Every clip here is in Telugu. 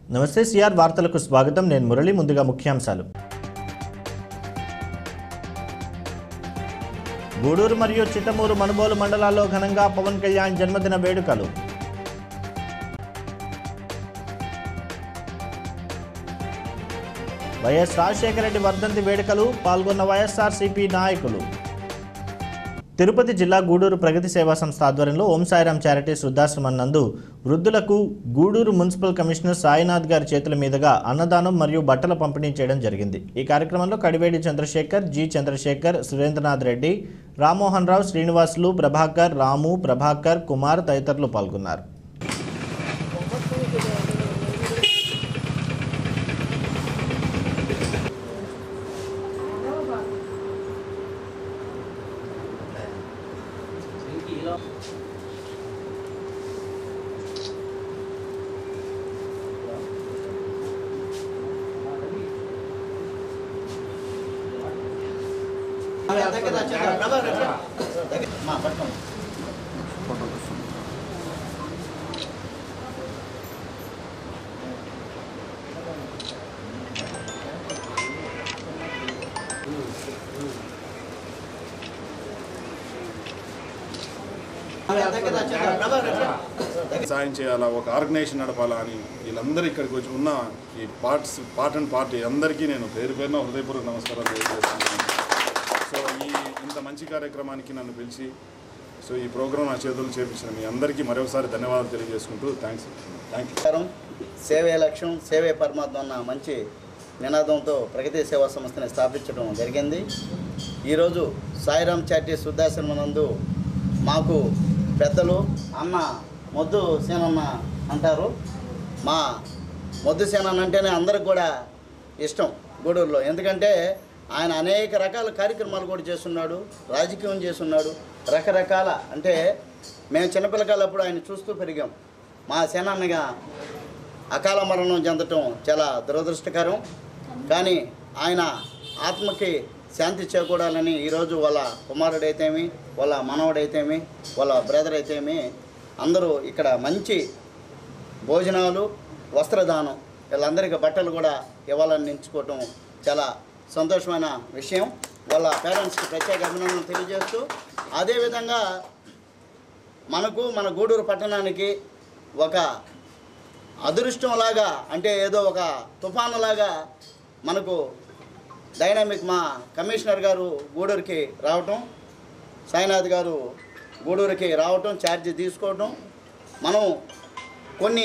నమస్తే సిఆర్ వార్తలకు స్వాగతం నేను మురళి ముందుగా ముఖ్యాంశాలు గూడూరు మరియు చిట్టమూరు మనుబోలు మండలాల్లో ఘనంగా పవన్ కళ్యాణ్ జన్మదిన వేడుకలు వైఎస్ రాజశేఖర రెడ్డి వర్ధంతి వేడుకలు పాల్గొన్న వైఎస్ఆర్సీపీ నాయకులు తిరుపతి జిల్లా గూడూరు ప్రగతి సేవా సంస్థ ఆధ్వర్యంలో ఓం సాయిరాం చారిటీస్ వృద్ధాశ్రమం నందు వృద్ధులకు గూడూరు మున్సిపల్ కమిషనర్ సాయినాథ్ గారి చేతుల మీదుగా అన్నదానం మరియు బట్టల పంపిణీ చేయడం జరిగింది ఈ కార్యక్రమంలో కడివేడి చంద్రశేఖర్ జి చంద్రశేఖర్ సురేంద్రనాథ్ రెడ్డి రామ్మోహన్ రావు శ్రీనివాసులు ప్రభాకర్ రాము ప్రభాకర్ కుమార్ తదితరులు పాల్గొన్నారు సాయం చేయాలా ఒక ఆర్గనైజేషన్ నడపాలా అని వీళ్ళందరూ ఇక్కడికి వచ్చి ఉన్న ఈ పార్ట్స్ పార్ట్ అండ్ పార్టీ అందరికీ నేను పేరు పేరున హృదయపూర్వక నమస్కారాలు తెలియజేస్తున్నాను సో ఈ ఇంత మంచి కార్యక్రమానికి నన్ను పిలిచి సో ఈ ప్రోగ్రామ్ నా చేతులు చేపించిన మీ అందరికీ మరొకసారి ధన్యవాదాలు తెలియజేసుకుంటూ థ్యాంక్స్ థ్యాంక్ యూ నమస్కారం సేవే లక్ష్యం సేవే పరమాత్మ అన్న మంచి నినాదంతో ప్రగతి సేవా సంస్థని స్థాపించడం జరిగింది ఈరోజు సాయిరామ్ చారిటీస్ వృద్ధాశ్రమం నందు మాకు పెద్దలు అన్న మొద్దు సేనన్న అంటారు మా మొద్దు సేనన్న అంటేనే అందరికి కూడా ఇష్టం గూడూరులో ఎందుకంటే ఆయన అనేక రకాల కార్యక్రమాలు కూడా చేస్తున్నాడు రాజకీయం చేస్తున్నాడు రకరకాల అంటే మేము చిన్నపిల్లకాలప్పుడు ఆయన చూస్తూ పెరిగాం మా సేనాన్నగా అకాల మరణం చెందటం చాలా దురదృష్టకరం కానీ ఆయన ఆత్మకి శాంతి చేకూడాలని ఈరోజు వాళ్ళ కుమారుడైతేమి వాళ్ళ మనవడైతేమి వాళ్ళ బ్రదర్ అయితేమి అందరూ ఇక్కడ మంచి భోజనాలు వస్త్రదానం వీళ్ళందరికీ బట్టలు కూడా ఇవ్వాలని నించుకోవటం చాలా సంతోషమైన విషయం వాళ్ళ పేరెంట్స్కి ప్రత్యేక అభినందనలు తెలియజేస్తూ అదేవిధంగా మనకు మన గూడూరు పట్టణానికి ఒక అదృష్టంలాగా అంటే ఏదో ఒక తుఫానులాగా మనకు డైనామిక్ మా కమిషనర్ గారు గూడూరుకి రావటం సాయినాథ్ గారు గూడూరుకి రావటం ఛార్జ్ తీసుకోవటం మనం కొన్ని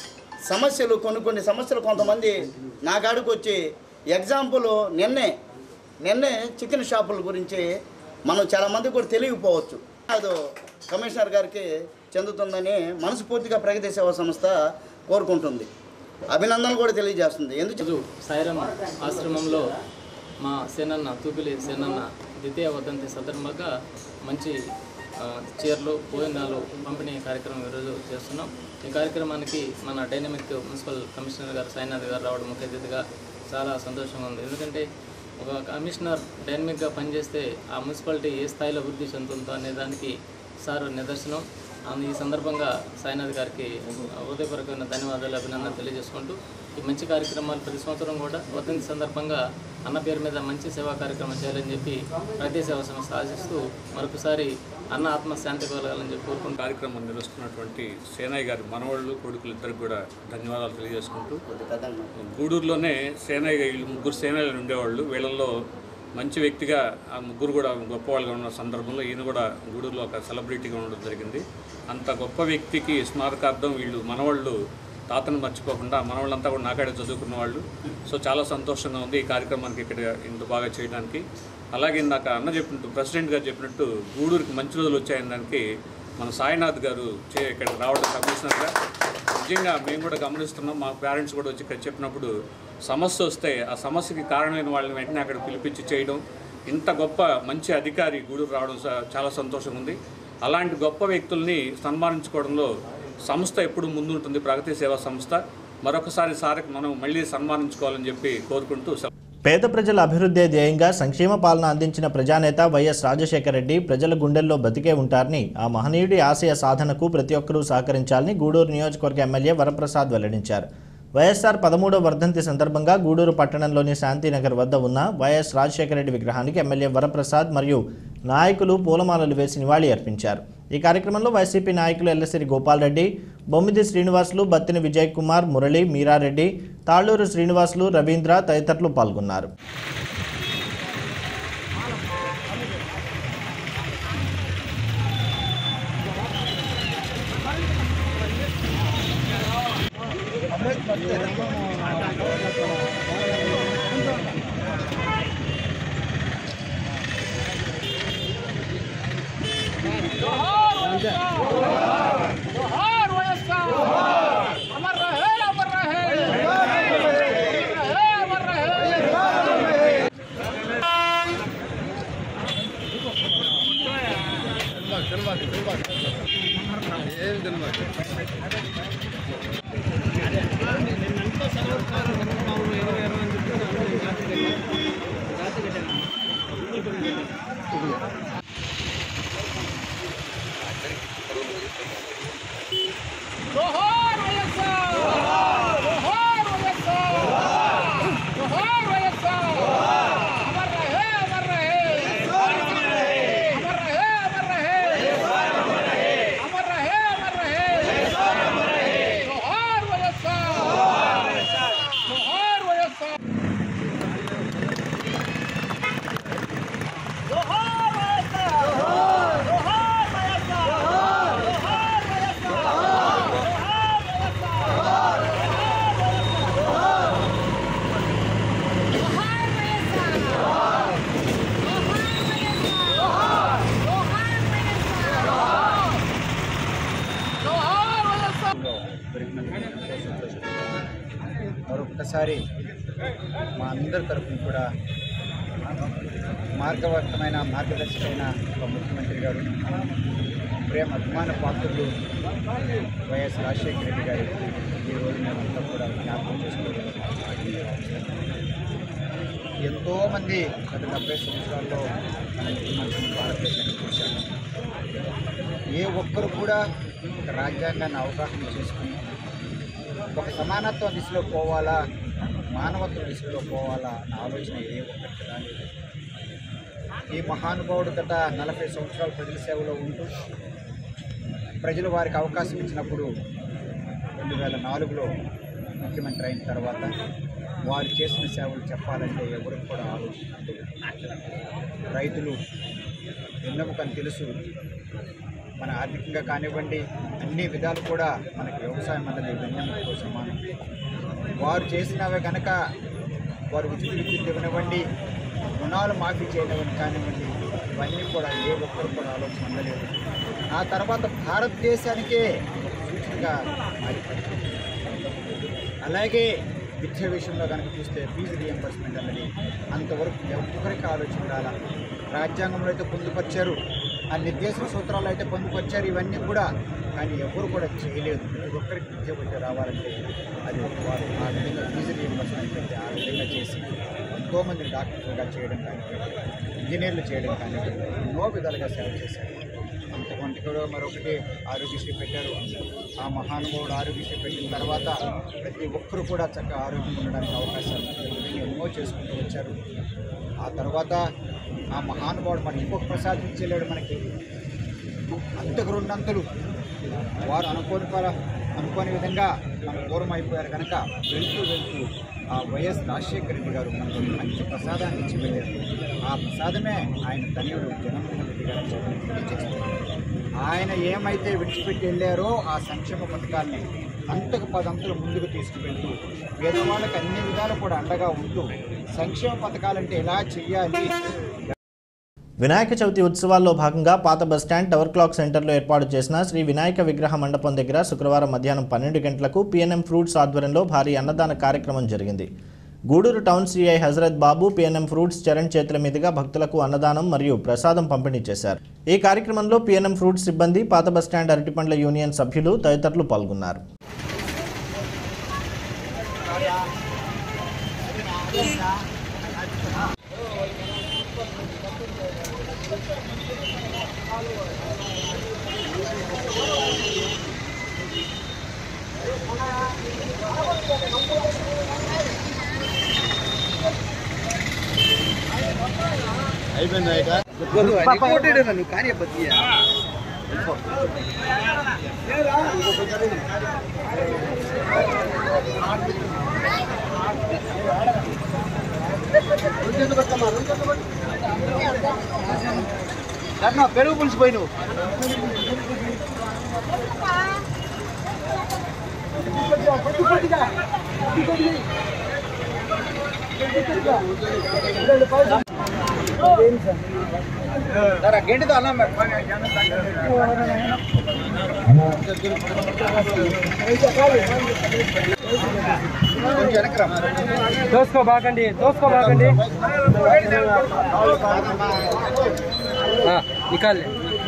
సమస్యలు కొన్ని కొన్ని సమస్యలు కొంతమంది నా కాడికి వచ్చి ఎగ్జాంపుల్ నిన్నే నిన్నే చికెన్ షాపుల గురించి మనం చాలామంది కూడా తెలియకపోవచ్చు అది కమిషనర్ గారికి చెందుతుందని మనస్ఫూర్తిగా ప్రగతి సేవా సంస్థ కోరుకుంటుంది అభినందనలు కూడా తెలియజేస్తుంది ఎందుకు ఈరోజు సాయిరామ్ ఆశ్రమంలో మా సేనన్న తూపిలి సేనన్న ద్వితీయ వర్ధంతి సందర్భంగా మంచి ఆ, చీరలు భోజనాలు పంపిణీ కార్యక్రమం ఈరోజు చేస్తున్నాం ఈ కార్యక్రమానికి మన డైనమిక్ మున్సిపల్ కమిషనర్ గారు సాయినాథ్ గారు రావడం ముఖ్య అతిథిగా చాలా సంతోషంగా ఉంది ఎందుకంటే ఒక కమిషనర్ డైనమిక్గా పనిచేస్తే ఆ మున్సిపాలిటీ ఏ స్థాయిలో అభివృద్ధి చెందుతుందో అనే దానికి సార్ నిదర్శనం అందు- ఈ సందర్భంగా సాయినాథ్ గారికి హృదయపూర్వకమైన ధన్యవాదాలు అభినందనలు తెలియజేసుకుంటూ ఈ మంచి కార్యక్రమాలు ప్రతి సంవత్సరం కూడా వర్ధంతి సందర్భంగా అన్న పేరు మీద మంచి సేవా కార్యక్రమం చేయాలని చెప్పి ప్రతి సేవా సంస్థ ఆశిస్తూ మరొకసారి అన్న ఆత్మ శాంతి కలగాలని చెప్పి కోరుకుంటూ కార్యక్రమం నిర్వహిస్తున్నటువంటి సేనయ్య గారి మనవాళ్ళు కొడుకులు ఇద్దరికి కూడా ధన్యవాదాలు తెలియజేసుకుంటూ గూడూరులోనే సేనయ్య వీళ్ళు ముగ్గురు సేనయ్యలు ఉండేవాళ్ళు వీళ్ళల్లో మంచి వ్యక్తిగా ఆ ముగ్గురు కూడా గొప్పవాళ్ళుగా ఉన్న సందర్భంలో ఈయన కూడా గూడూరులో ఒక సెలబ్రిటీగా ఉండడం జరిగింది అంత గొప్ప వ్యక్తికి స్మారకార్థం వీళ్ళు మనవాళ్ళు తాతను మర్చిపోకుండా మనవాళ్ళంతా కూడా నాకాడే చదువుకున్న వాళ్ళు సో చాలా సంతోషంగా ఉంది ఈ కార్యక్రమానికి ఇక్కడ ఇంత బాగా చేయడానికి అలాగే ఇందాక అన్న చెప్పినట్టు ప్రెసిడెంట్ గారు చెప్పినట్టు గూడూరుకి మంచి రోజులు వచ్చాయని దానికి మన సాయినాథ్ గారు చే ఇక్కడ రావడం కమిషనర్గా నిజంగా మేము కూడా గమనిస్తున్నాం మా పేరెంట్స్ కూడా వచ్చి ఇక్కడ చెప్పినప్పుడు సమస్య వస్తే ఆ సమస్యకి కారణమైన వాళ్ళని వెంటనే అక్కడ పిలిపించి చేయడం ఇంత గొప్ప మంచి అధికారి గూడూరు రావడం స- చాలా సంతోషంగా ఉంది అలాంటి గొప్ప వ్యక్తుల్ని సన్మానించుకోవడంలో సంస్థ ఎప్పుడు ముందుంటుంది ప్రగతి సేవా సంస్థ మరొకసారి సారికి మనం మళ్ళీ సన్మానించుకోవాలని చెప్పి కోరుకుంటూ సెలవు పేద ప్రజల అభివృద్ధి ధ్యేయంగా సంక్షేమ పాలన అందించిన ప్రజానేత వైఎస్ రాజశేఖర రెడ్డి ప్రజల గుండెల్లో బతికే ఉంటారని ఆ మహనీయుడి ఆశయ సాధనకు ప్రతి ఒక్కరూ సహకరించాలని గూడూరు నియోజకవర్గ ఎమ్మెల్యే వరప్రసాద్ వెల్లడించారు వైఎస్ఆర్ పదమూడవ వర్ధంతి సందర్భంగా గూడూరు పట్టణంలోని శాంతినగర్ వద్ద ఉన్న వైఎస్ రాజశేఖర రెడ్డి విగ్రహానికి ఎమ్మెల్యే వరప్రసాద్ మరియు నాయకులు పూలమాలలు వేసి నివాళి అర్పించారు ఈ కార్యక్రమంలో వైసీపీ నాయకులు ఎల్లసిరి గోపాల్ రెడ్డి బొమ్మిది శ్రీనివాసులు బత్తిని విజయ్ కుమార్ మురళి మీరారెడ్డి తాళ్లూరు శ్రీనివాసులు రవీంద్ర తదితరులు పాల్గొన్నారు जोहार वयस्कर अमर रहे अमर रहे अमर रहे अमर रहे जोहार वयस्कर जोहार वयस्कर जोहार वयस्कर अमर रहे अमर रहे अमर रहे अमर रहे अमर रहे अमर रहे जोहार वयस्कर जोहार वयस्कर जोहार वयस्कर మరొకసారి మా అందరి తరఫున కూడా మార్గవర్తమైన మార్గదర్శకమైన ఒక ముఖ్యమంత్రి గారు ప్రేమ అభిమాన పాత్రులు వైఎస్ రాజశేఖర రెడ్డి గారు ఈరోజు మేమంతా కూడా జ్ఞాపకం చేసుకోవడం ఎంతోమంది గత డెబ్బై సంవత్సరాల్లో మన ముఖ్యమంత్రిని భారతదేశాన్ని చూశాము ఏ ఒక్కరు కూడా ఒక రాజ్యాంగాన్ని అవగాహన చేసుకుని ఒక సమానత్వ దిశలో పోవాలా మానవత్వ దిశలో పోవాలా అన్న ఆలోచన ఏ ఒక్కరికి రాలేదు ఈ మహానుభావుడు గత నలభై సంవత్సరాలు ప్రజల సేవలో ఉంటూ ప్రజలు వారికి అవకాశం ఇచ్చినప్పుడు రెండు వేల నాలుగులో ముఖ్యమంత్రి అయిన తర్వాత వారు చేసిన సేవలు చెప్పాలంటే ఎవరికి కూడా ఆలోచించలేదు రైతులు వెన్నెముకని తెలుసు మన ఆర్థికంగా కానివ్వండి అన్ని విధాలు కూడా మనకి వ్యవసాయం అన్నది వెన్నెముకతో సమానం వారు చేసినవే కనుక వారు ఉచిత విద్యుత్ ఇవ్వనివ్వండి రుణాలు మాఫీ చేయనివ్వండి కానివ్వండి ఇవన్నీ కూడా ఏ ఒక్కరు కూడా ఆలోచన ఉండలేదు ఆ తర్వాత భారతదేశానికే సూచనగా మారిపోయింది అలాగే విద్య విషయంలో కనుక చూస్తే ఫీజు రియంబర్స్మెంట్ అన్నది అంతవరకు ఎవరికి ఆలోచన ఉండాలా రాజ్యాంగంలో అయితే పొందుపరిచారు ఆ నిర్దేశక సూత్రాలు అయితే పొందుపరిచారు ఇవన్నీ కూడా కానీ ఎవరు కూడా చేయలేదు ప్రతి ఒక్కరికి విద్య విద్య రావాలంటే అది వారు ఆ విధంగా ఫీజు రియంబర్స్మెంట్ అయితే ఆ విధంగా చేసి ఎంతోమంది డాక్టర్లుగా చేయడం కానివ్వండి ఇంజనీర్లు చేయడం కానివ్వండి ఎన్నో విధాలుగా సేవ చేశారు అంతకంటే కూడా మరొకటి ఆరోగ్యశ్రీ పెట్టారు ఆ మహానుభావుడు ఆరోగ్యశ్రీ పెట్టిన తర్వాత ప్రతి ఒక్కరు కూడా చక్కగా ఆరోగ్యంగా ఉండడానికి అవకాశాలు ఎన్నో చేసుకుంటూ వచ్చారు ఆ తర్వాత ఆ మహానుభావుడు మనకి ఇంకొక ప్రసాదించలేడు మనకి అంతకు రెండంతలు వారు అనుకోని పర అనుకోని విధంగా మన దూరం అయిపోయారు కనుక వెళ్తూ వెళ్తూ ఆ వైఎస్ రాజశేఖర రెడ్డి గారు మనకు ఒక మంచి ప్రసాదాన్ని ఇచ్చి వెళ్ళారు ఆ ప్రసాదమే ఆయన ధన్యుడు జగన్మోహన్ రెడ్డి గారు చేస్తారు ఆయన ఏమైతే విడిచిపెట్టి వెళ్ళారో ఆ సంక్షేమ పథకాల్ని అంతకు పదంతులు ముందుకు తీసుకువెళ్తూ పేదవాళ్ళకి అన్ని విధాలు కూడా అండగా ఉంటూ సంక్షేమ పథకాలంటే ఎలా చెయ్యాలి వినాయక చవితి ఉత్సవాల్లో భాగంగా పాత బస్టాండ్ టవర్ క్లాక్ సెంటర్లో ఏర్పాటు చేసిన శ్రీ వినాయక విగ్రహ మండపం దగ్గర శుక్రవారం మధ్యాహ్నం పన్నెండు గంటలకు పిఎన్ఎం ఫ్రూట్స్ ఆధ్వర్యంలో భారీ అన్నదాన కార్యక్రమం జరిగింది Gudur town CI Hazarath Babu PNM fruits Charan చేతుల మీదుగా భక్తులకు అన్నదానం మరియు ప్రసాదం పంపిణీ చేశారు ఈ కార్యక్రమంలో పిఎన్ఎం ఫ్రూట్స్ సిబ్బంది పాత బస్టాండ్ అరటిపండ్ల యూనియన్ సభ్యులు తదితరులు పాల్గొన్నారు जोहार పెరుగు పులిసి పోయి నువ్వు గంటితో అన్నం దోసుకో బాగండి దోసుకో బాగండి నికాల్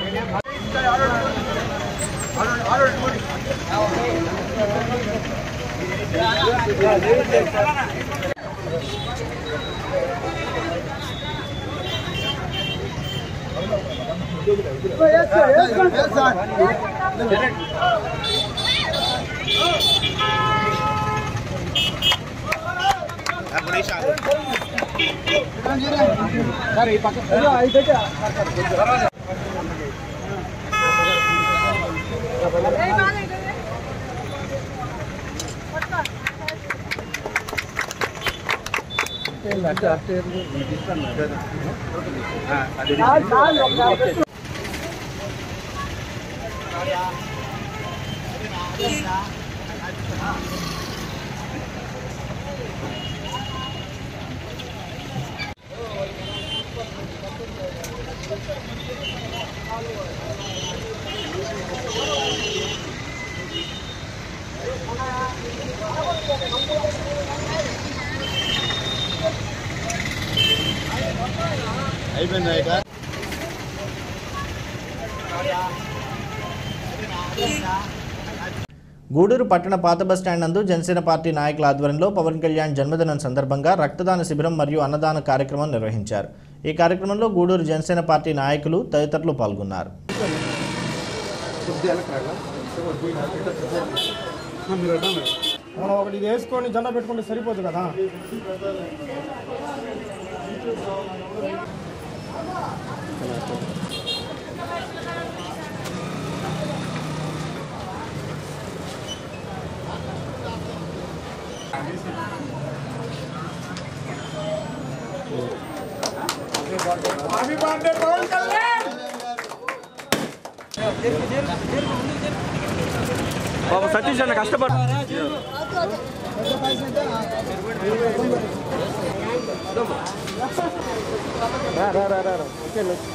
గూడూరు పట్టణ పాత బస్ స్టాండ్ నందు జనసేన పార్టీ నాయకుల ఆధ్వర్యంలో పవన్ కళ్యాణ్ జన్మదినం సందర్భంగా రక్తదాన శిబిరం మరియు అన్నదాన కార్యక్రమం నిర్వహించారు ఈ కార్యక్రమంలో గూడూరు జనసేన పార్టీ నాయకులు తదితరులు పాల్గొన్నారు మనం ఒకటి ఇది వేసుకొని జెండా పెట్టుకుంటే సరిపోదు కదా హ్యాపీ బర్త్డే పవన్ కళ్యాణ్ బాబు సతీష్ అన్న కష్టపడు రా రా రా రా రా. వచ్చేయండి, వచ్చి.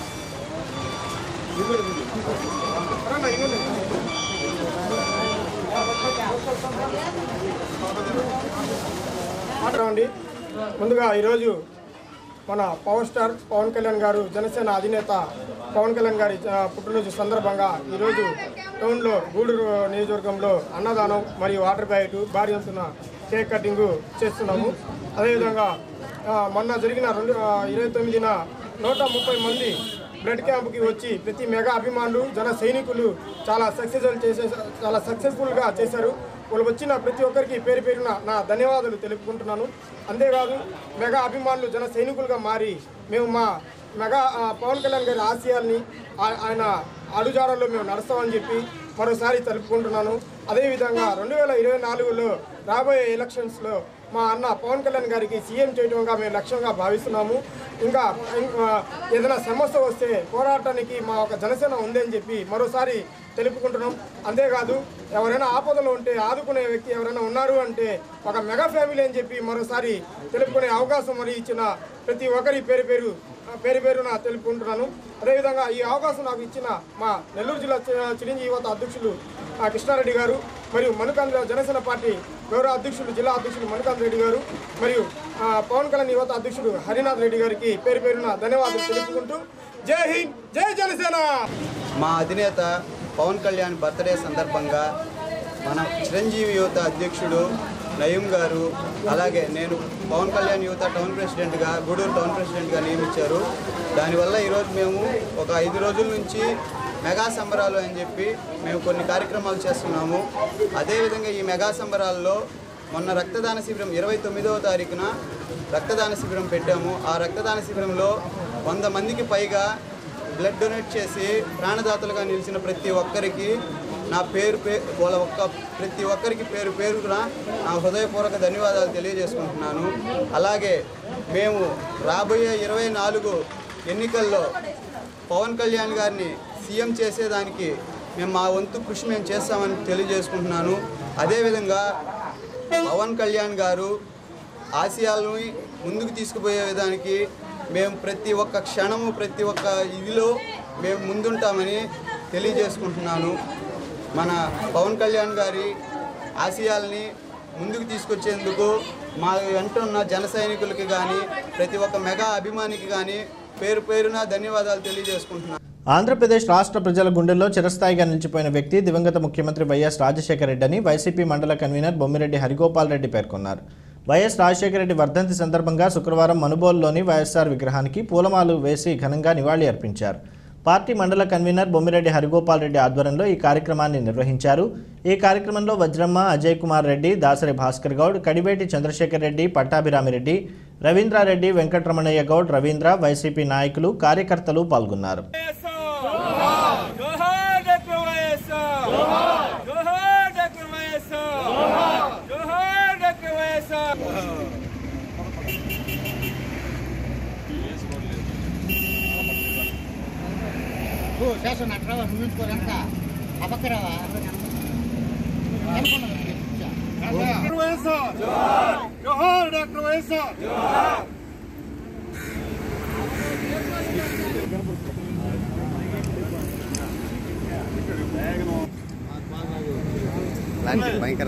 మాట్లాడండి ముందుగా ఈరోజు మన పవర్ స్టార్ పవన్ కళ్యాణ్ గారు జనసేన అధినేత పవన్ కళ్యాణ్ గారి ఆ, పుట్టినరోజు సందర్భంగా ఈరోజు టౌన్లో గూడూరు నియోజకవర్గంలో అన్నదానం మరియు వాటర్ బ్యాగ్ భారీ ఎత్తున కేక్ కటింగ్ చేస్తున్నాము అదేవిధంగా ఆ, మొన్న జరిగిన రెండు ఆ, ఇరవై తొమ్మిదిన నూట ముప్పై మంది బ్లడ్ క్యాంప్కి వచ్చి ప్రతి మెగా అభిమానులు జన సైనికులు చాలా సక్సెస్ఫుల్ చేసే చాలా సక్సెస్ఫుల్గా చేశారు వాళ్ళు వచ్చిన ప్రతి ఒక్కరికి పేరు పేరున నా ధన్యవాదాలు తెలుపుకుంటున్నాను అంతేకాదు మెగా అభిమానులు జన సైనికులుగా మారి మేము మా మెగా ఆ, పవన్ కళ్యాణ్ గారి ఆశయాల్ని ఆ- ఆయన అడుజాడల్లో మేము నడుస్తామని చెప్పి మరోసారి తెలుపుకుంటున్నాను అదేవిధంగా రెండు వేల ఇరవై నాలుగులో రాబోయే ఎలక్షన్స్లో మా అన్న పవన్ కళ్యాణ్ గారికి సీఎం చేయడంగా మేము లక్ష్యంగా భావిస్తున్నాము ఇంకా ఇంకా ఏదైనా సమస్య వస్తే పోరాటానికి మా ఒక జనసేన ఉందని చెప్పి మరోసారి తెలుపుకుంటున్నాం అంతేకాదు ఎవరైనా ఆపదలో ఉంటే ఆదుకునే వ్యక్తి ఎవరైనా ఉన్నారు అంటే ఒక మెగా ఫ్యామిలీ అని చెప్పి మరోసారి తెలుపుకునే అవకాశం మరి ఇచ్చిన ప్రతి ఒక్కరి పేరు పేరు పేరు పేరున తెలుపుకుంటున్నాను అదేవిధంగా ఈ అవకాశం నాకు ఇచ్చిన మా నెల్లూరు జిల్లా చి- చిరంజీవి యువత అధ్యక్షులు ఆ, కృష్ణారెడ్డి గారు మరియు మనుకాంధ్ర జనసేన పార్టీ గౌరవ అధ్యక్షులు జిల్లా అధ్యక్షులు మనుకాంత్ రెడ్డి గారు మరియు ఆ, పవన్ కళ్యాణ్ యువత అధ్యక్షుడు హరినాథ్ రెడ్డి గారికి పేరు పేరున ధన్యవాదాలు తెలుపుకుంటూ జై హింద్ జై జనసేన మా అధినేత పవన్ కళ్యాణ్ బర్త్డే సందర్భంగా మన చిరంజీవి యువత అధ్యక్షుడు నయీం గారు అలాగే నేను పవన్ కళ్యాణ్ యువత టౌన్ ప్రెసిడెంట్గా గూడూరు టౌన్ ప్రెసిడెంట్గా నియమించారు దానివల్ల ఈరోజు మేము ఒక ఐదు రోజుల నుంచి మెగా సంబరాలు అని చెప్పి మేము కొన్ని కార్యక్రమాలు చేస్తున్నాము అదేవిధంగా ఈ మెగా సంబరాల్లో మొన్న రక్తదాన శిబిరం ఇరవై తొమ్మిదవ తారీఖున రక్తదాన శిబిరం పెట్టాము ఆ రక్తదాన శిబిరంలో వంద మందికి పైగా బ్లడ్ డొనేట్ చేసి ప్రాణదాతలుగా నిలిచిన ప్రతి ఒక్కరికి నా పేరు పే వాళ్ళ ఒక్క ప్రతి ఒక్కరికి పేరు పేరున నా హృదయపూర్వక ధన్యవాదాలు తెలియజేసుకుంటున్నాను అలాగే మేము రాబోయే ఇరవై నాలుగు ఎన్నికల్లో పవన్ కళ్యాణ్ గారిని సీఎం చేసేదానికి మేము మా వంతు కృషి మేము చేస్తామని తెలియజేసుకుంటున్నాను అదేవిధంగా పవన్ కళ్యాణ్ గారు ఆశయాలను ముందుకు తీసుకుపోయే విధానికి మేము ప్రతి ఒక్క క్షణము ప్రతి ఒక్క ఇదిలో మేము ముందుంటామని తెలియజేసుకుంటున్నాను మన పవన్ కళ్యాణ్ గారి ఆశయాల్ని ముందుకు తీసుకొచ్చేందుకు మా వెంట ఉన్న జన సైనికులకి కానీ ప్రతి ఒక్క మెగా అభిమానికి కానీ పేరు పేరున ధన్యవాదాలు తెలియజేసుకుంటున్నాను ఆంధ్రప్రదేశ్ రాష్ట్ర ప్రజల గుండెల్లో చిరస్థాయిగా నిలిచిపోయిన వ్యక్తి దివంగత ముఖ్యమంత్రి వైఎస్ రాజశేఖర రెడ్డి అని వైసీపీ మండల కన్వీనర్ బొమ్మిరెడ్డి హరిగోపాల్ రెడ్డి పేర్కొన్నారు వైఎస్ రాజశేఖర రెడ్డి వర్ధంతి సందర్భంగా శుక్రవారం మనుబోలులోని వైఎస్ఆర్ విగ్రహానికి పూలమాలు వేసి ఘనంగా నివాళి అర్పించారు పార్టీ మండల కన్వీనర్ బొమ్మిరెడ్డి హరిగోపాల్ రెడ్డి ఆధ్వర్యంలో ఈ కార్యక్రమాన్ని నిర్వహించారు ఈ కార్యక్రమంలో వజ్రమ్మ అజయ్ కుమార్ రెడ్డి దాసరి భాస్కర్ గౌడ్ కడివేటి చంద్రశేఖర్ రెడ్డి పట్టాభిరామిరెడ్డి రవీంద్రారెడ్డి వెంకటరమణయ్య గౌడ్ రవీంద్ర వైసీపీ నాయకులు కార్యకర్తలు పాల్గొన్నారు జోహార్ డాక్టర్ వైఎస్ఆర్ జోహార్ డాక్టర్ వైఎస్ఆర్ జోహార్ డాక్టర్ వైఎస్ఆర్ శేషం అట్లా ముగించుకోరంట అపక్కరావా డాక్టర్ వైఎస్ఆర్ జోహార్ డాక్టర్ వైఎస్ఆర్ భయంకర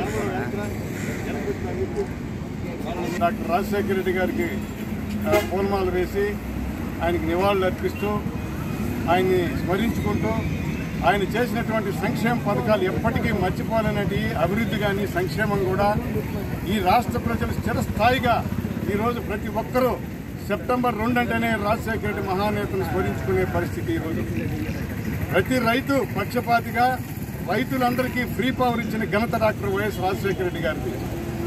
డాక్టర్ రాజశేఖర రెడ్డి గారికి ఆ, పూలమాల వేసి ఆయనకి నివాళులు అర్పిస్తూ ఆయన్ని స్మరించుకుంటూ ఆయన చేసినటువంటి సంక్షేమ పథకాలు ఎప్పటికీ మర్చిపోలేనటి అభివృద్ధి కానీ సంక్షేమం కూడా ఈ రాష్ట్ర ప్రజలు చిరస్థాయిగా ఈరోజు ప్రతి ఒక్కరూ సెప్టెంబర్ రెండు అంటేనే రాజశేఖర రెడ్డి మహానేతను స్మరించుకునే పరిస్థితి ఈరోజు ప్రతి రైతు పక్షపాతిగా రైతులందరికీ ఫ్రీ పవర్ ఇచ్చిన ఘనత డాక్టర్ వైఎస్ రాజశేఖర రెడ్డి గారిది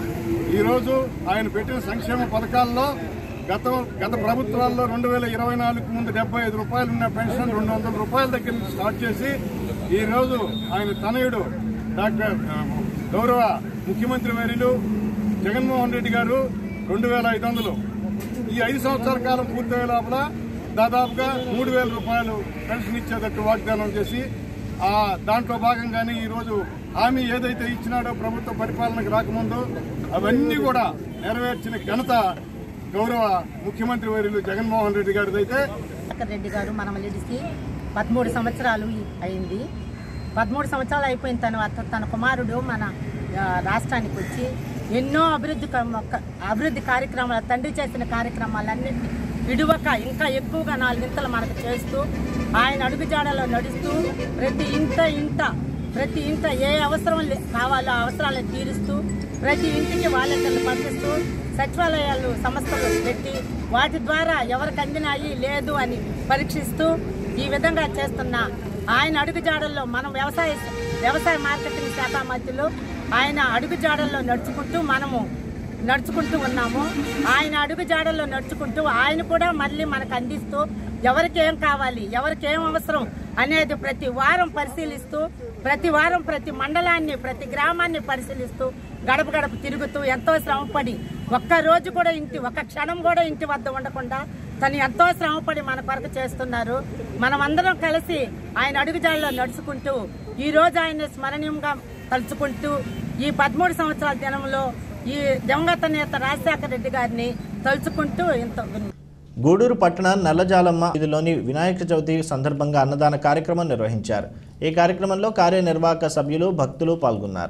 ఈరోజు ఆయన పెట్టిన సంక్షేమ పథకాల్లో గత గత ప్రభుత్వాల్లో రెండు వేల ఇరవై నాలుగు ముందు డెబ్బై ఐదు రూపాయలు ఉన్న పెన్షన్ రెండు వందల రూపాయల దగ్గర నుంచి స్టార్ట్ చేసి ఈ రోజు ఆయన తనయుడు డాక్టర్ ఆ, గౌరవ ముఖ్యమంత్రి వర్యులు జగన్మోహన్ రెడ్డి గారు రెండు వేల ఐదు వందలు ఈ ఐదు సంవత్సరాల కాలం పూర్తయ్యే లోపల దాదాపుగా మూడు వేల రూపాయలు పెన్షన్ ఇచ్చేటట్టు వాగ్దానం చేసి ఆ దాంట్లో భాగంగానే ఈరోజు హామీ ఏదైతే ఇచ్చినాడో ప్రభుత్వ పరిపాలనకు రాకముందు అవన్నీ కూడా నెరవేర్చిన ఘనత గౌరవ ముఖ్యమంత్రి వర్యులు జగన్మోహన్ రెడ్డి గారిది అయితే రాజశేఖర్ రెడ్డి గారు మన మల్లిడికి పదమూడు సంవత్సరాలు అయింది పదమూడు సంవత్సరాలు అయిపోయిన తర్వాత తన కుమారుడు మన ఆ, రాష్ట్రానికి వచ్చి ఎన్నో అభివృద్ధి కర్మ- క- అభివృద్ధి కార్యక్రమాలు తండ్రి చేసిన కార్యక్రమాలన్నింటినీ విడువక ఇంకా ఎక్కువగా నాలుగింతలు మనకు చేస్తూ ఆయన అడుగుజాడలో నడుస్తూ ప్రతి ఇంట ఇంట ప్రతి ఇంట ఏ అవసరం లే- కావాలో ఆ అవసరాలను తీరుస్తూ ప్రతి ఇంటికి వాలంటీర్లు పంపిస్తూ సచివాలయాలు సంస్థలు పెట్టి వాటి ద్వారా ఎవరికి అందినాయి లేదు అని పరీక్షిస్తూ ఈ విధంగా చేస్తున్న ఆయన అడుగుజాడల్లో మనం వ్యవసాయ వ్యవసాయ మార్కెటింగ్ శాఖ మంత్రులు ఆయన అడుగుజాడల్లో నడుచుకుంటూ మనము నడుచుకుంటూ ఉన్నాము ఆయన అడుగు జాడల్లో నడుచుకుంటూ ఆయన కూడా మళ్ళీ మనకు అందిస్తూ ఎవరికి ఏం కావాలి ఎవరికి ఏం అవసరం అనేది ప్రతి వారం పరిశీలిస్తూ ప్రతి వారం ప్రతి మండలాన్ని ప్రతి గ్రామాన్ని పరిశీలిస్తూ గడప గడప తిరుగుతూ ఎంతో శ్రమపడి ఒక్క రోజు కూడా ఇంటి ఒక్క క్షణం కూడా ఇంటి వద్ద ఉండకుండా తను ఎంతో శ్రమపడి మన కొరకు చేస్తున్నారు మనమందరం కలిసి ఆయన అడుగుజాడలో నడుచుకుంటూ ఈ రోజు ఆయన స్మరణీయంగా తలుచుకుంటూ ఈ పదమూడు సంవత్సరాల దినంలో ఈ దివంగత నేత రాజశేఖర రెడ్డి గారిని తలుచుకుంటూ ఇంత గూడూరు పట్టణ నల్లజాలమ్మ వీధిలోని వినాయక చవితి సందర్భంగా అన్నదాన కార్యక్రమం నిర్వహించారు ఈ కార్యక్రమంలో కార్యనిర్వాహక సభ్యులు భక్తులు పాల్గొన్నారు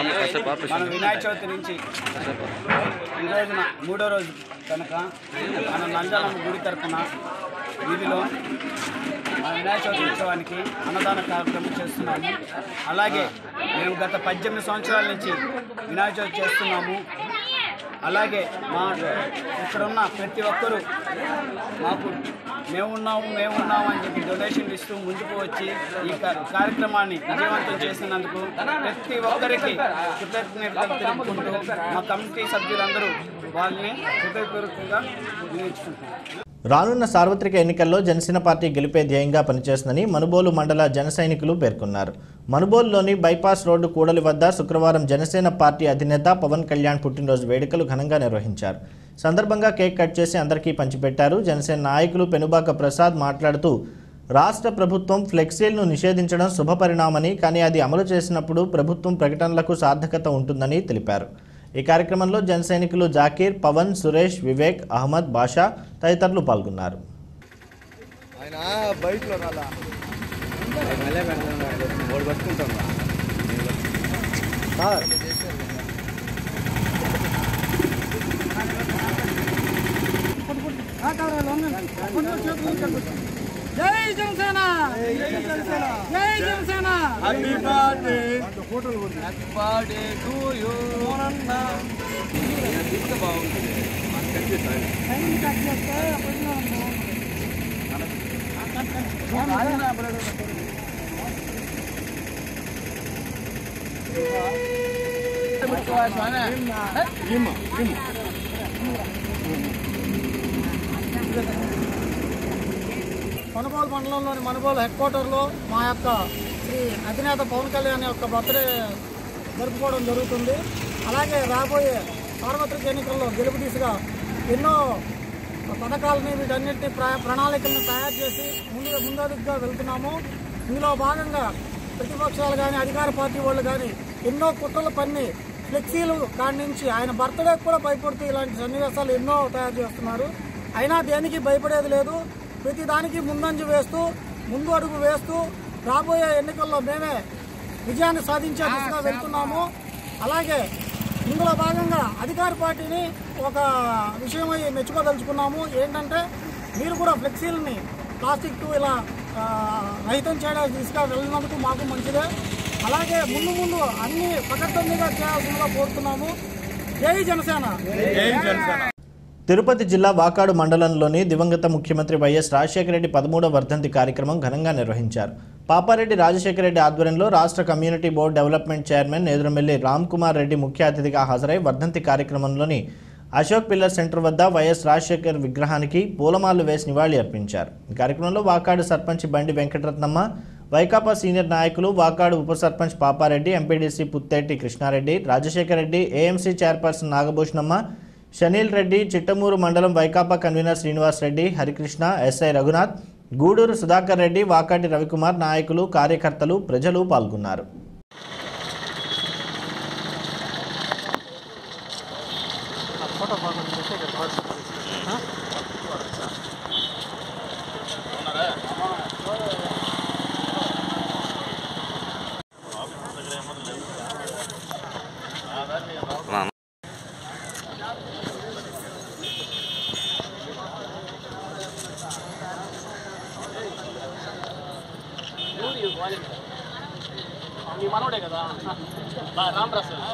మన వినాయక చవితి నుంచి ఈ రోజున మూడో రోజు కనుక మన నంజాలమ్మ గుడి తరఫున వీధిలో మన వినాయక చవితి ఉత్సవానికి అన్నదాన కార్యక్రమం చేస్తున్నాము అలాగే మేము గత పద్దెనిమిది సంవత్సరాల నుంచి వినాయక చవితి చేస్తున్నాము అలాగే మా ఇక్కడ ఉన్న ప్రతి ఒక్కరూ మాకు మేమున్నాము మేమున్నాము అని చెప్పి డొనేషన్ ఇస్తూ ముందుకు వచ్చి ఈ కా- కార్యక్రమాన్ని విజయవంతం చేసినందుకు ప్రతి ఒక్కరికి కృతజ్ఞతలు తెలుపుకుంటూ మా కమిటీ సభ్యులందరూ వాళ్ళని హృదయపూర్వకంగా వినియోగించుకుంటున్నాం రానున్న సార్వత్రిక ఎన్నికల్లో జనసేన పార్టీ గెలిపే ధ్యేయంగా పనిచేస్తుందని మనుబోలు మండల జన సైనికులు పేర్కొన్నారు మనుబోలులోని బైపాస్ రోడ్డు కూడలి వద్ద శుక్రవారం జనసేన పార్టీ అధినేత పవన్ కళ్యాణ్ పుట్టినరోజు వేడుకలు ఘనంగా నిర్వహించారు సందర్భంగా కేక్ కట్ చేసి అందరికీ పంచిపెట్టారు జనసేన నాయకులు పెనుబాక ప్రసాద్ మాట్లాడుతూ రాష్ట్ర ప్రభుత్వం ఫ్లెక్సీలను నిషేధించడం శుభపరిణామని కానీ అది అమలు చేసినప్పుడు ప్రభుత్వం ప్రకటనలకు సార్థకత ఉంటుందని తెలిపారు ఈ కార్యక్రమంలో జన సైనికులు జాకీర్ పవన్ సురేష్ వివేక్ అహ్మద్ బాషా తదితరులు పాల్గొన్నారు ఆయన బైక్లో రాలా జై జనసేన జై Janasena happy birthday happy birthday to you Manubolu మండలంలోని మనుబోలు హెడ్ క్వార్టర్లో మా యొక్క శ్రీ అధినేత పవన్ కళ్యాణ్ యొక్క బర్త్డే జరుపుకోవడం జరుగుతుంది అలాగే రాబోయే సార్వత్రిక ఎన్నికల్లో గెలుపు దిశగా ఎన్నో పథకాలని వీటన్నిటిని ప్ర ప్రణాళికలను తయారు చేసి ముందు ముందడుగుగా వెళ్తున్నాము ఇందులో భాగంగా ప్రతిపక్షాలు కానీ అధికార పార్టీ వాళ్ళు కానీ ఎన్నో కుట్రలు పన్ని ఫ్లెక్సీలు కాడి నుంచి ఆయన బర్త్డేకి కూడా భయపడుతూ ఇలాంటి సన్నివేశాలు ఎన్నో తయారు చేస్తున్నారు అయినా దేనికి భయపడేది లేదు ప్రతి దానికి ముందంజ వేస్తూ ముందు అడుగు వేస్తూ రాబోయే ఎన్నికల్లో మేమే విజయాన్ని సాధించే దిశగా వెళ్తున్నాము అలాగే ఇందులో భాగంగా అధికార పార్టీని ఒక విషయమై మెచ్చుకోదలుచుకున్నాము ఏంటంటే మీరు కూడా ఫ్లెక్సీలని ప్లాస్టిక్ ఇలా ఆ, రహితం చేయడానికి దిశగా వెళ్ళినందుకు మాకు మంచిదే అలాగే ముందు ముందు అన్ని పకడ్బందీగా చేయాల్సిందిగా కోరుతున్నాము జై జనసేన తిరుపతి జిల్లా వాకాడు మండలంలోని దివంగత ముఖ్యమంత్రి వైఎస్ రాజశేఖర రెడ్డి పదమూడవ వర్ధంతి కార్యక్రమం ఘనంగా నిర్వహించారు పాపారెడ్డి రాజశేఖర రెడ్డి ఆధ్వర్యంలో రాష్ట్ర community board development chairman Nedurumalli Ram Kumar Reddy ముఖ్య అతిథిగా హాజరై వర్ధంతి కార్యక్రమంలోని అశోక్ పిల్లర్ సెంటర్ వద్ద వైఎస్ రాజశేఖర్ విగ్రహానికి పూలమాలలు వేసి నివాళి అర్పించారు ఈ కార్యక్రమంలో వాకాడు సర్పంచ్ బండి వెంకటరత్నమ్మ వైకాపా సీనియర్ నాయకులు వాకాడు ఉప sarpanch Papareddy MPDC Putteti Krishnareddy Rajasekhara Reddy AMC chairperson Nagabhushanamma Shaneel Reddy Chittamuru మండలం వైకాపా కన్వీనర్ శ్రీనివాస్ రెడ్డి హరికృష్ణ ఎస్ఐ రఘునాథ్ గూడూరు సుధాకర్ రెడ్డి వాకాటి రవికుమార్ నాయకులు కార్యకర్తలు ప్రజలు పాల్గొన్నారు మీ మనోడే కదా రామ్ ప్రసాద్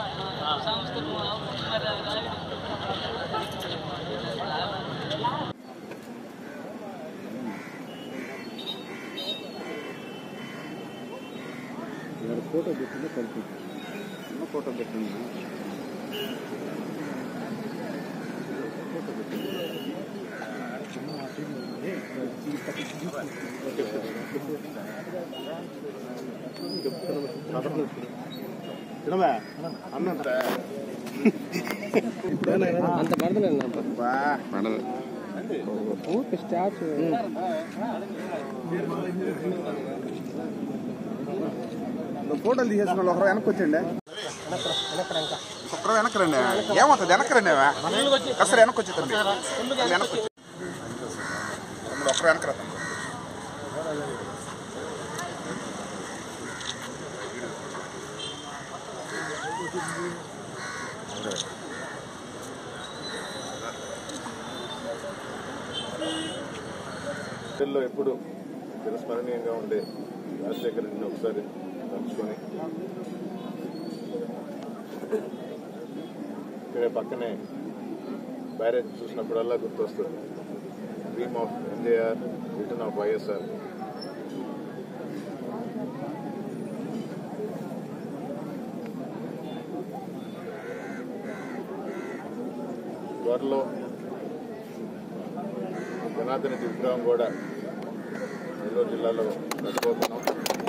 ఫోటో పెట్టిందో కలిపి ఫోటో పెట్టింది అంత పడతలేదు ఊరికి స్టార్ట్ ఫోటోలు తీసేసిన వాళ్ళు ఒకరు వెనక్కి వచ్చండి ఒకరు వెనక్కి రండి ఏమవుతుంది వెనక్కి రండి అసలు వెనక్కి వచ్చేదండి వెనక్కి వచ్చి తమ్ముడు ఒకరు వెనక్కి రా తమ్ముడు. ప్రజల్లో ఎప్పుడు చిరస్మరణీయంగా ఉండే రాజశేఖర రెడ్డిని ఒకసారి తలుచుకొని ఇక్కడే పక్కనే బ్యారేజ్ చూసినప్పుడల్లా గుర్తొస్తుంది dream of NJR return of YSR త్వరలో జనార్దన్ రెడ్డి విగ్రహం కూడా నెల్లూరు జిల్లాలో పెట్టబోతున్నాం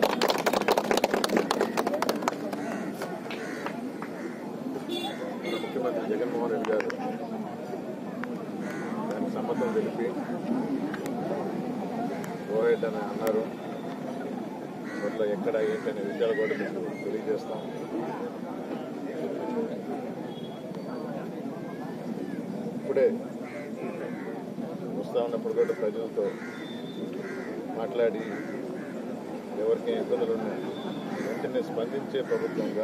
మన ముఖ్యమంత్రి జగన్మోహన్ రెడ్డి గారు దానికి సమ్మతం తెలిపి గోహెడ్ అని అన్నారు త్వరలో ఎక్కడ ఏంటి అనే విషయాలు కూడా మీకు తెలియజేస్తాం ఇప్పుడే వస్తూ ఉన్నప్పుడు కూడా ప్రజలతో మాట్లాడి ఎవరికి ఇబ్బందులు ఉన్నాయి వెంటనే స్పందించే ప్రభుత్వంగా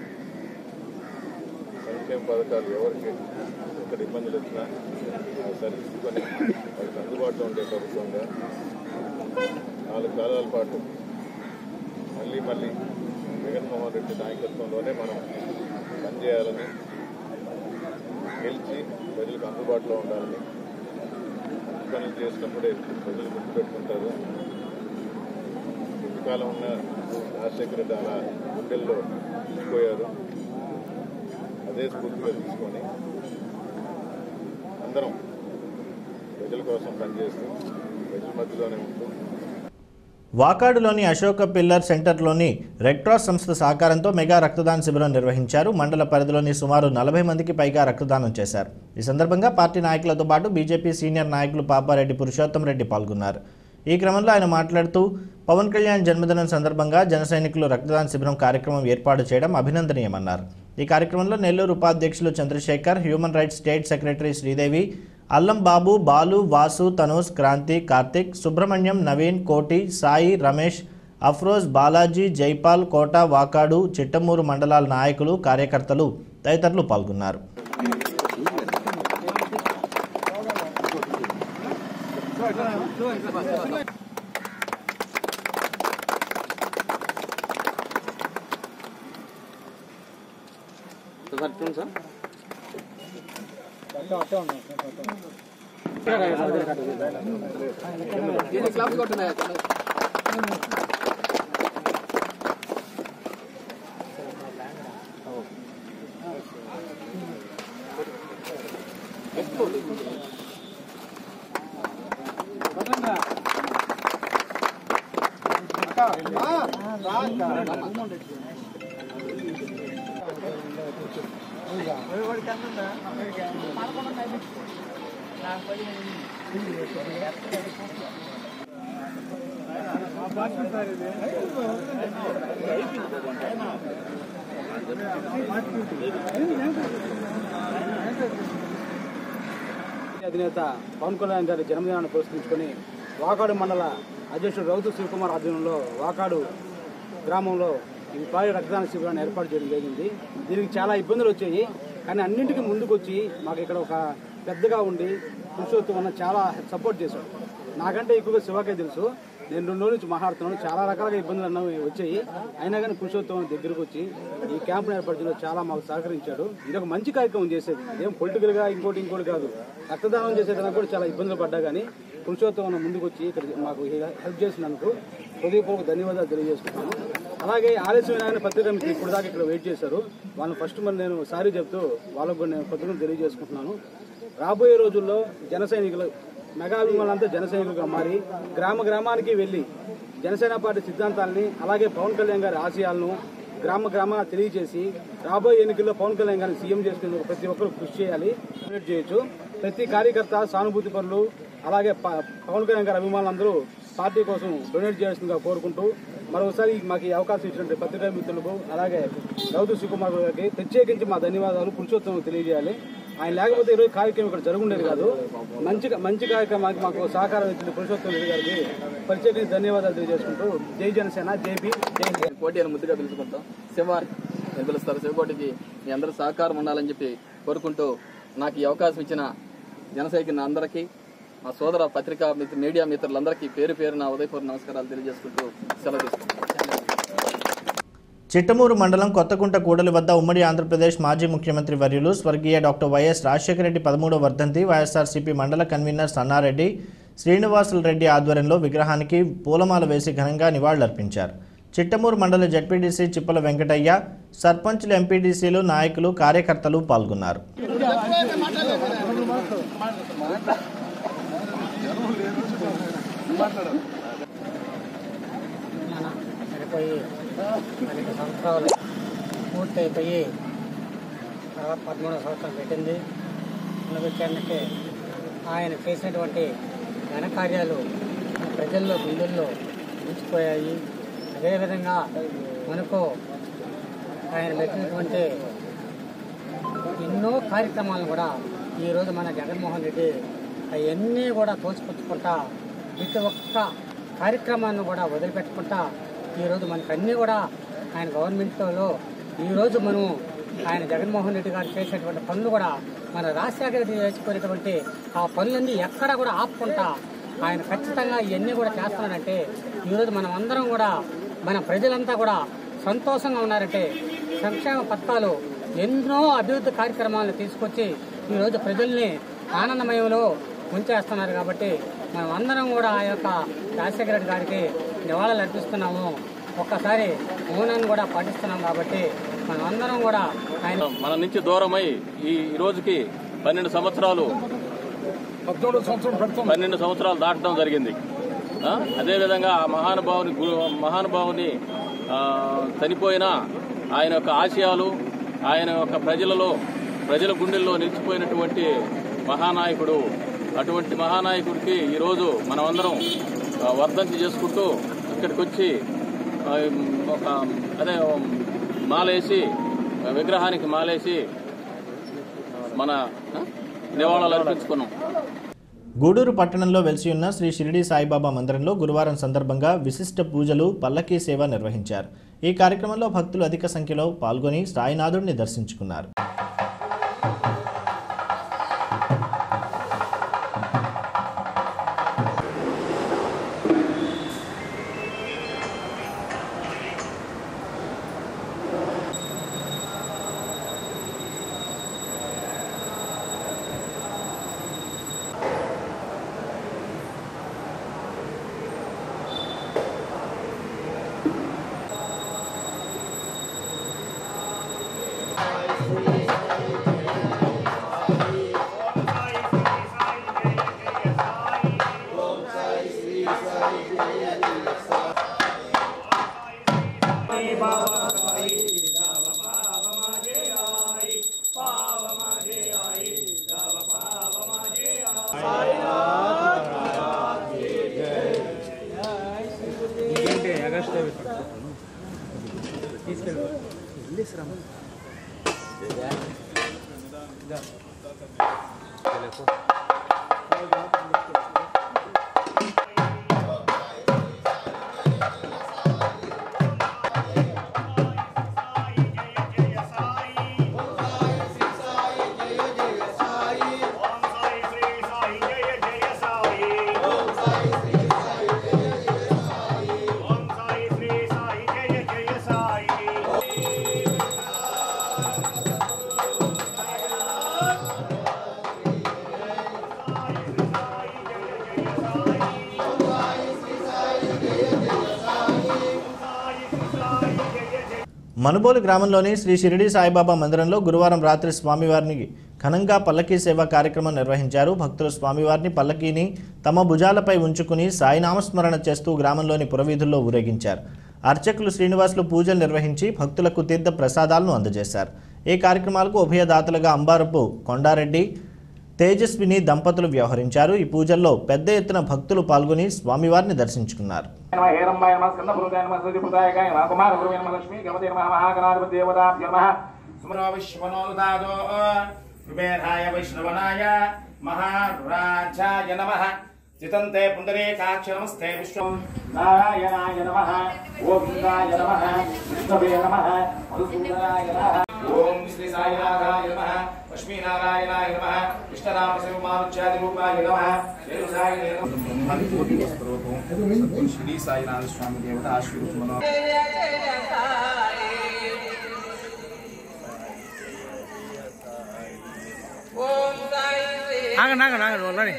సంక్షేమ పథకాలు ఎవరికి ఎక్కడ ఇబ్బందులు వచ్చినా అవి సరిదిద్దుకొని వాళ్ళకి అందుబాటులో ఉండే ప్రభుత్వంగా నాలుగు కాలాల పాటు మళ్ళీ మళ్ళీ జగన్మోహన్ రెడ్డి నాయకత్వంలోనే మనం పనిచేయాలని గెలిచి ప్రజలకు అందుబాటులో ఉండాలని పనులు చేసినప్పుడే ప్రజలు గుర్తుపెట్టుకుంటారు ఇంతకాలం ఉన్న రాజశేఖర రెడ్డి అలా గుండెల్లో పోయారు అదే స్ఫూర్తిగా తీసుకొని అందరం ప్రజల కోసం పనిచేస్తూ ప్రజల మధ్యలోనే ఉంటూ వాకాడులోని అశోక పిల్లర్ సెంటర్లోని రెడ్ క్రాస్ సంస్థ సహకారంతో మెగా రక్తదాన శిబిరం నిర్వహించారు మండల పరిధిలోని సుమారు నలభై మందికి పైగా రక్తదానం చేశారు ఈ సందర్భంగా పార్టీ నాయకులతో పాటు బీజేపీ సీనియర్ నాయకులు పాపారెడ్డి పురుషోత్తం రెడ్డి పాల్గొన్నారు ఈ క్రమంలో ఆయన మాట్లాడుతూ పవన్ కళ్యాణ్ జన్మదినం సందర్భంగా జన సైనికులు రక్తదాన శిబిరం కార్యక్రమం ఏర్పాటు చేయడం అభినందనీయమన్నారు ఈ కార్యక్రమంలో నెల్లూరు ఉపాధ్యక్షులు Chandrasekhar human rights state secretary Sridevi Allam Babu Balu Vasu తనూస్ Kranti Karthik Subrahmanyam Naveen కోటి సాయి రమేష్ అఫ్రోజ్ బాలాజీ జైపాల్ కోట వాకాడు చిట్టమూరు మండలాల నాయకులు కార్యకర్తలు తదితరులు పాల్గొన్నారు అధినేత పవన్ కళ్యాణ్ గారి జన్మదినాన్ని పురస్కరించుకొని వాకాడు మండల అధ్యక్షుడు రౌతు శివకుమార్ ఆధ్వర్యంలో వాకాడు గ్రామంలో ఈ భారీ రక్తదాన శిబిరాన్ని ఏర్పాటు చేయడం జరిగింది దీనికి చాలా ఇబ్బందులు వచ్చాయి కానీ అన్నింటికీ ముందుకు వచ్చి మాకు ఇక్కడ ఒక పెద్దగా ఉండి పురుషోత్తం చాలా సపోర్ట్ చేశాడు నాకంటే ఎక్కువగా శివాకే తెలుసు నేను రెండు రోజుల నుంచి మాట్లాడుతున్నాను చాలా రకాలుగా ఇబ్బందులు అన్నవి వచ్చాయి అయినా కానీ పురుషోత్తం దగ్గరకు వచ్చి ఈ క్యాంపును ఏర్పరచడంలో చాలా మాకు సహకరించాడు ఇది ఒక మంచి కార్యక్రమం చేసేది ఏం పొలిటికల్గా ఇంకోటి ఇంకోటి కాదు రక్తదానం చేసేదానికి కూడా చాలా ఇబ్బందులు పడ్డా కానీ పురుషోత్తం అన్న ముందుకు వచ్చి ఇక్కడ మాకు హెల్ప్ చేసినందుకు హృదయపూర్వక ధన్యవాదాలు తెలియజేసుకుంటాను అలాగే ఆలస్యమైన ఆయన పత్రిక మీకు ఇప్పుడు దాకా ఇక్కడ వెయిట్ చేశారు వాళ్ళని ఫస్ట్ మరి నేను సారీ చెప్తూ వాళ్ళకు కూడా నేను పత్రికను తెలియజేసుకుంటున్నాను రాబోయే రోజుల్లో జన సైనికులు మెగాభిమానులంతా జన సైనికులుగా మారి గ్రామ గ్రామానికి వెళ్ళి జనసేన పార్టీ సిద్ధాంతాలని అలాగే పవన్ కళ్యాణ్ గారి ఆశయాలను గ్రామ గ్రామ తెలియజేసి రాబోయే ఎన్నికల్లో పవన్ కళ్యాణ్ గారిని సీఎం చేసుకునేందుకు ప్రతి ఒక్కరు కృషి చేయాలి డొనేట్ చేయొచ్చు ప్రతి కార్యకర్త సానుభూతి పనులు అలాగే ప- పవన్ కళ్యాణ్ గారి అభిమానులందరూ పార్టీ కోసం డొనేట్ చేయాల్సిందిగా కోరుకుంటూ మరోసారి మాకు ఈ అవకాశం ఇచ్చినటువంటి పత్రికా మిత్రులకు అలాగే రౌతు శివకుమార్ గారికి ప్రత్యేకించి మా ధన్యవాదాలు పురుషోత్తం తెలియజేయాలి ఆయన లేకపోతే ఈరోజు కార్యక్రమం ఇక్కడ జరుగుండేది కాదు మంచి మంచి కార్యక్రమానికి మాకు సహకారం ఇచ్చిన పురుషోత్తం రెడ్డి గారికి ప్రత్యేకించి ధన్యవాదాలు తెలియజేసుకుంటూ జై జనసేన జేపీ జై పోటీ అని ముద్దుగా పిలుచుకుంటాం శివ నేను పిలుస్తారు శివకోటికి మీ అందరూ సహకారం ఉండాలని చెప్పి కోరుకుంటూ నాకు ఈ అవకాశం ఇచ్చిన జనసైకిన అందరికీ మా సోదర పత్రికా మిత్ర మీడియా మిత్రులందరికీ పేరు పేరున ఉదయపూర్వ నమస్కారాలు తెలియజేసుకుంటూ సెలవు తీసుకుంటాను చిట్టమూరు మండలం కొత్తకుంట కూడలి వద్ద ఉమ్మడి ఆంధ్రప్రదేశ్ మాజీ ముఖ్యమంత్రి వర్యులు స్వర్గీయ డాక్టర్ వైఎస్ రాజశేఖర రెడ్డి పదమూడవ వర్ధంతి వైఎస్ఆర్సీపీ మండల కన్వీనర్ సన్నారెడ్డి శ్రీనివాసులు రెడ్డి ఆధ్వర్యంలో విగ్రహానికి పూలమాల వేసి ఘనంగా నివాళులర్పించారు చిట్టమూరు మండల జడ్పీటీసీ చిప్పల వెంకటయ్య సర్పంచ్లు ఎంపీటీసీలు నాయకులు కార్యకర్తలు పాల్గొన్నారు చనిపోయి అనేక సంవత్సరాలు పూర్తయిపోయి తర్వాత పదమూడవ సంవత్సరం పెట్టింది విషయానికి ఆయన చేసినటువంటి ఘనకార్యాలు మన ప్రజల్లో గుండెల్లో నిలిచిపోయాయి అదేవిధంగా మనకు ఆయన పెట్టినటువంటి ఎన్నో కార్యక్రమాలను కూడా ఈరోజు మన జగన్మోహన్ రెడ్డి అవన్నీ కూడా తోచిపుచ్చుకుంటా ప్రతి ఒక్క కార్యక్రమాన్ని కూడా వదిలిపెట్టుకుంటా ఈరోజు మనకు అన్నీ కూడా ఆయన గవర్నమెంట్లో ఈరోజు మనం ఆయన జగన్మోహన్ రెడ్డి గారు చేసేటువంటి పనులు కూడా మన రాజశేఖర రెడ్డి చేసుకునేటువంటి ఆ పనులన్నీ ఎక్కడా కూడా ఆపుకుంటా ఆయన ఖచ్చితంగా ఇవన్నీ కూడా చేస్తున్నాడంటే ఈరోజు మనం అందరం కూడా మన ప్రజలంతా కూడా సంతోషంగా ఉన్నారంటే సంక్షేమ పథకాలు ఎన్నో అభివృద్ధి కార్యక్రమాలను తీసుకొచ్చి ఈరోజు ప్రజల్ని ఆనందమయంలో ఉంచేస్తున్నారు కాబట్టి మనం అందరం కూడా ఆ యొక్క రాజశేఖర రెడ్డి గారికి నివాళులు అర్పిస్తున్నాము ఒక్కసారి మౌనాన్ని కూడా పాటిస్తున్నాం కాబట్టి మనం అందరం కూడా ఆయన మన నుంచి దూరమై ఈ ఈ రోజుకి పన్నెండు సంవత్సరాలు పన్నెండు సంవత్సరాలు దాటడం జరిగింది ఆ? అదేవిధంగా ఆ మహానుభావుని గు- మహానుభావుని ఆ, చనిపోయిన ఆయన యొక్క ఆశయాలు ఆయన యొక్క ప్రజలలో ప్రజల గుండెల్లో నిలిచిపోయినటువంటి మహానాయకుడు అటువంటి మహానాయకుడికి ఈరోజు మనమందరం ఆ, వర్ధంతి చేసుకుంటూ ఇక్కడికి వచ్చి ఆ, ఒక అదే మాలేసి విగ్రహానికి మాలేసి మన ఆ, నివాళులు అర్పించుకున్నాం గూడూరు పట్టణంలో వెలిసి ఉన్న శ్రీ షిరిడి సాయిబాబా మందిరంలో గురువారం సందర్భంగా విశిష్ట పూజలు పల్లకీ సేవ నిర్వహించారు ఈ కార్యక్రమంలో భక్తులు అధిక సంఖ్యలో పాల్గొని సాయినాథుడిని దర్శించుకున్నారు మనుబోలు గ్రామంలోని శ్రీ షిరిడి సాయిబాబా మందిరంలో గురువారం రాత్రి స్వామివారిని ఘనంగా పల్లకీ సేవ కార్యక్రమం నిర్వహించారు భక్తులు స్వామివారిని పల్లకీని తమ భుజాలపై ఉంచుకుని సాయినామస్మరణ చేస్తూ గ్రామంలోని పురవీధుల్లో ఊరేగించారు అర్చకులు శ్రీనివాసులు పూజలు నిర్వహించి భక్తులకు తీర్థ ప్రసాదాలను అందజేశారు ఈ కార్యక్రమాలకు ఉభయదాతలుగా అంబారపు కొండారెడ్డి తేజస్విని దంపతులు వ్యవహరించారు ఈ పూజల్లో పెద్ద ఎత్తున భక్తులు పాల్గొని స్వామివారిని దర్శించుకున్నారు హేరంబాయ నమ స్కందపురుగాయ నమ సృతిపుతాయకాయ నమ కుమార గురువే నమ లక్ష్మీ గమతే నమ మహాగణాధిపతి దేవతాభ్య నమ స్మరో విశ్వనోదాదో కుబేరాయ వైష్ణవనాయ మహారాజాయ నమ చితంతే పుండరీకాక్ష నమస్తే విశ్వం నారాయణాయ నమః గోవిందాయ నమః విష్ణవే నమః మధుసూదనాయ నమః ఓం శ్రీ సాయినాథాయ నమః లక్ష్మీనారాయణాయ నమః కృష్ణనామ శివమానుచ్యాది రూపాయ నమః దేవసాయ నమః శ్రీ సాయినాథ స్వామి దేవత ఆశీర్వచనం ఆగండి ఆగండి ఆగండి వాళ్ళని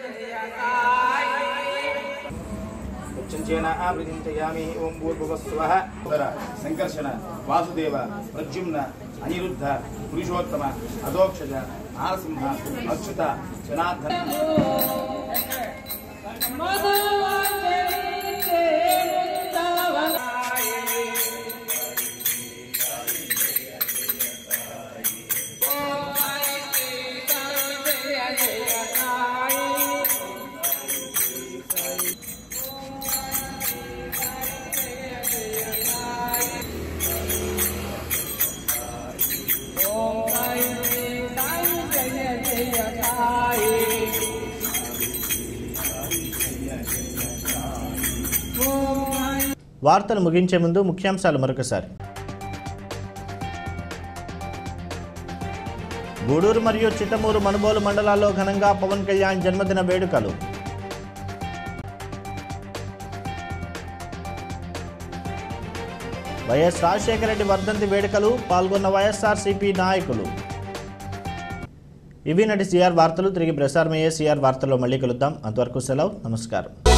ఉచ్చంచేన ఆవృతించయామి ఓం భూర్భువస్వః ఉదర సంకర్షణ వాసుదేవ ప్రద్యుమ్న అనిరుద్ధ పురుషోత్తమ అధోక్షజ నారసింహ అచ్యుత జనార్దన వార్తలు ముగించే ముందు ముఖ్యాంశాలు మరొకసారి గూడూరు మరియు చిట్టమూరు మనుబోలు మండలాల్లో ఘనంగా పవన్ కళ్యాణ్ జన్మదిన వేడుకలు వైఎస్ రాజశేఖర రెడ్డి వర్ధంతి వేడుకలు పాల్గొన్న వైఎస్ఆర్సీపీ నాయకులు ఇవి నటి సిఆర్ వార్తలు తిరిగి ప్రసారమయ్యే సిఆర్ వార్తల్లో మళ్ళీ కలుద్దాం అంతవరకు సెలవు నమస్కారం